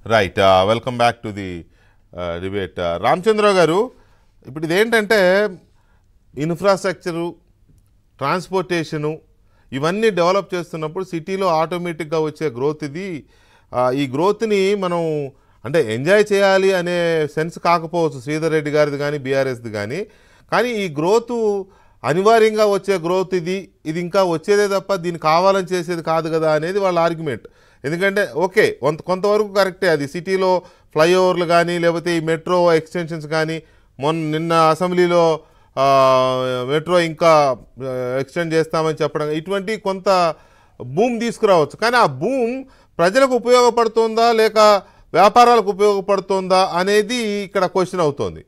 Right welcome back to the debate Ramachandrarao గారు ఇప్పుడు ఇదేంటంటే ఇన్ఫ్రాస్ట్రక్చరు ట్రాన్స్పోర్టేషను ఇవన్నీ డెవలప్ చేస్తున్నప్పుడు సిటీలో ఆటోమేటిక్గా వచ్చే గ్రోత్ ఇది ఆ, ఈ గ్రోత్ని మనం అంటే ఎంజాయ్ చేయాలి అనే సెన్స్ కాకపోవచ్చు శ్రీధర్ రెడ్డి గారిది కానీ బీఆర్ఎస్ది కానీ కానీ ఈ గ్రోత్ అనివార్యంగా వచ్చే గ్రోత్ ఇది ఇది ఇంకా వచ్చేదే తప్ప దీన్ని కావాలని చేసేది కాదు కదా అనేది వాళ్ళ ఆర్గ్యుమెంట్ ఎందుకంటే ఓకే కొంత కొంతవరకు కరెక్టే అది సిటీలో ఫ్లైఓవర్లు కానీ లేకపోతే ఈ మెట్రో ఎక్స్టెన్షన్స్ కానీ మొన్న నిన్న అసెంబ్లీలో ఆ, మెట్రో ఇంకా ఎక్స్టెండ్ చేస్తామని చెప్పడం ఇటువంటి కొంత భూమి తీసుకురావచ్చు కానీ ఆ భూమి ప్రజలకు ఉపయోగపడుతుందా లేక వ్యాపారాలకు ఉపయోగపడుతుందా అనేది ఇక్కడ క్వశ్చన్ అవుతోంది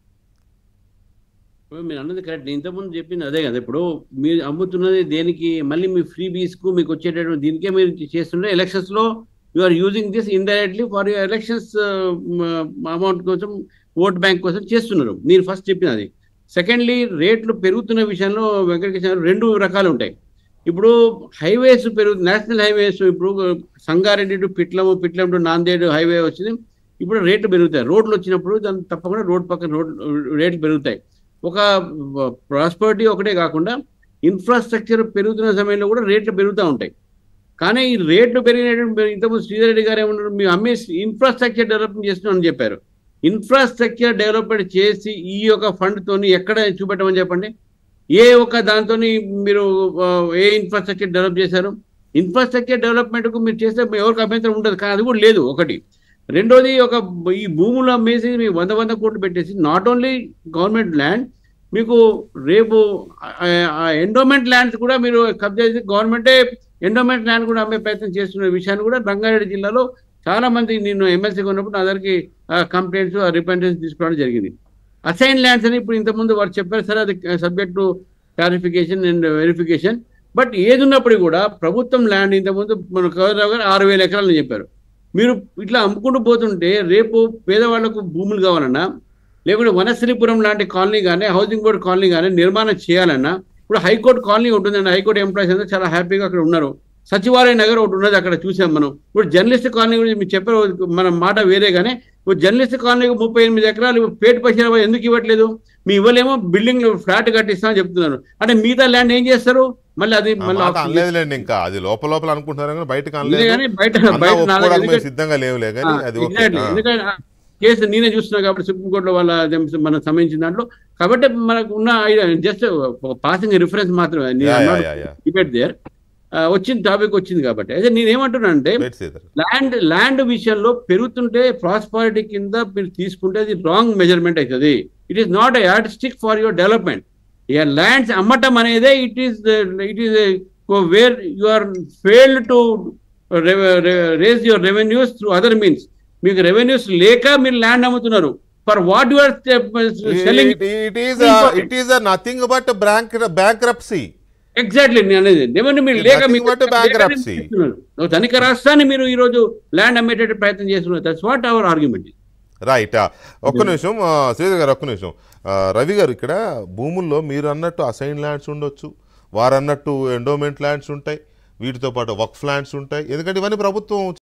ఇప్పుడు మీరు అన్నది కరెక్ట్ ఇంతకుముందు చెప్పింది అదే కదా ఇప్పుడు మీరు అమ్ముతున్నది దేనికి మళ్ళీ మీ ఫ్రీ కు మీకు వచ్చేటటువంటి దీనికే మీరు చేస్తుంటే ఎలక్షన్స్ లో you are using this indirectly for your elections amount కోసం ఓట్ బ్యాంక్ కోసం చేస్తున్నారు మీరు ఫస్ట్ చెప్పిన అది సెకండ్లీ రేట్లు పెరుగుతున్న విషయంలో వెంకటకృష్ణ గారు రెండు రకాలు ఉంటాయి ఇప్పుడు హైవేస్ పెరుగు నేషనల్ హైవేస్ ఇప్పుడు Sangareddy to Pitlam Pitlam to Nanded highway వచ్చింది ఇప్పుడు రేట్లు పెరుగుతాయి రోడ్లు వచ్చినప్పుడు దాని తప్పకుండా రోడ్ పక్కన రోడ్ రేట్లు పెరుగుతాయి ఒక ప్రాస్పరిటీ ఒకటే కాకుండా ఇన్ఫ్రాస్ట్రక్చర్ పెరుగుతున్న సమయంలో కూడా రేట్లు పెరుగుతూ ఉంటాయి కానీ ఈ రేట్లు పెరిగినటువంటి ఇంతకుముందు శ్రీధర్ రెడ్డి గారు ఏమన్నారు మేము అమ్మే ఇన్ఫ్రాస్ట్రక్చర్ డెవలప్మెంట్ చేస్తున్నామని చెప్పారు ఇన్ఫ్రాస్ట్రక్చర్ డెవలప్మెంట్ చేసి ఈ యొక్క ఫండ్ తోని ఎక్కడ చూపెట్టమని చెప్పండి ఏ ఒక్క దాంతో మీరు ఆ, ఏ ఇన్ఫ్రాస్ట్రక్చర్ డెవలప్ చేశారు ఇన్ఫ్రాస్ట్రక్చర్ డెవలప్మెంట్ కు మీరు చేస్తే ఎవరికి అభ్యంతరం ఉండదు కానీ అది కూడా లేదు ఒకటి రెండోది ఒక ఈ భూములు అమ్మేసి మీ వంద వంద కోట్లు పెట్టేసి నాట్ ఓన్లీ గవర్నమెంట్ ల్యాండ్ మీకు రేపు ఎండోమెంట్ ల్యాండ్స్ కూడా మీరు కబ్జా చేసి గవర్నమెంటే ఎండోమెంట్ ల్యాండ్ కూడా అమ్మే ప్రయత్నం చేస్తున్న విషయాన్ని కూడా రంగారెడ్డి జిల్లాలో చాలా మంది నేను ఎమ్మెల్సీగా ఉన్నప్పుడు నా దగ్గరికి కంప్లైంట్స్ రిపెంటెన్స్ తీసుకోవడం జరిగింది అసైన్ ల్యాండ్స్ అని ఇప్పుడు ఇంతకుముందు వారు చెప్పారు సార్ అది subject to clarification and verification but ఏది ఉన్నప్పటికీ కూడా ప్రభుత్వం ల్యాండ్ ఇంతకుముందు మన కౌరరావు గారు ఆరు వేల ఎకరాలని చెప్పారు మీరు ఇట్లా అమ్ముకుంటూ పోతుంటే రేపు పేదవాళ్లకు భూములు కావాలన్నా లేకుంటే వనశ్రీపురం లాంటి కాలనీ కానీ హౌసింగ్ బోర్డ్ కాలనీ కానీ నిర్మాణం చేయాలన్నా ఇప్పుడు హైకోర్టు కాలనీ ఉంటుందండి హైకోర్టు ఎంప్లాయీస్ అంతా చాలా హ్యాపీగా అక్కడ ఉన్నారు సచివాలయ నగర్ ఒకటి ఉన్నది అక్కడ చూసాం మనం ఇప్పుడు జర్నలిస్ట్ కాలనీ గురించి మీరు చెప్పారు మన మాట వేరే కానీ ఇప్పుడు జర్నలిస్ట్ కాలనీకి ముప్పై ఎనిమిది ఎకరాలు పేట పైసలు ఎందుకు ఇవ్వట్లేదు మీ ఇవ్వలేమో బిల్డింగ్ ఫ్లాట్ కట్టిస్తామని చెప్తున్నారు అంటే మిగతా ల్యాండ్ ఏం చేస్తారు మళ్ళీ అది ఆ మళ్ళీ మాట అనలేదులేండి ఇంకా అది లోపల లోపల అనుకుంటున్నారు కానీ బయటకు ఇదే అనలేదు కానీ బయట అన్నా బయట నాలుగు ఒప్పుకోవడానికి మేము ఎందుకంటే- సిద్ధంగా లేవులే కానీ అది ఓకే Exactly. ఆ. ఎందుకంటే ఆ కేసు నేనే చూస్తున్నా కాబట్టి సుప్రీంకోర్టులో వాళ్ళ మనకు సంబంధించిన దాంట్లో కాబట్టి మనకు ఉన్న జస్ట్ పాసింగ్ రిఫరెన్స్ మాత్రమే yeah, yeah, yeah, yeah. Debate there వచ్చిన టాపిక్ వచ్చింది కాబట్టి అయితే నేనేమంటున్నా అంటే వెయిట్ శ్రీధర్. ల్యాండ్ ల్యాండ్ విషయంలో పెరుగుతుంటే ప్రాస్పారిటీ కింద మీరు తీసుకుంటే అది రాంగ్ మెజర్మెంట్ అవుతుంది it is not yardstick for your development ఇక ల్యాండ్స్ అమ్మటం అనేదే it is it is where you are failed to raise your revenues through other means మీకు రెవెన్యూస్ లేక మీరు ల్యాండ్ అమ్ముతున్నారు for what you are selling It- it is a- it is a nothing but bank- bankruptcy. Exactly నేను అనేది revenue మీరు It's లేక nothing మీకు but a bankruptcy. చేస్తున్నారు. ధనిక రాష్ట్రాన్ని మీరు ఈ రోజు ల్యాండ్ అమ్మేటట్టు ప్రయత్నం చేస్తున్నారు that's what our argument right ఒక్క నిమిషం ఆ, శ్రీధర్ గారు ఒక్క నిమిషం ఆ, రవి గారు ఇక్కడ భూముల్లో మీరు అన్నట్టు అసైన్ ల్యాండ్స్ ఉండొచ్చు వారు అన్నట్టు ఎండోమెంట్ ల్యాండ్స్ ఉంటాయి వీటితో పాటు వక్ఫ్ ల్యాండ్స్ ఉంటాయి ఎందుకంటే ఇవన్నీ ప్రభుత్వం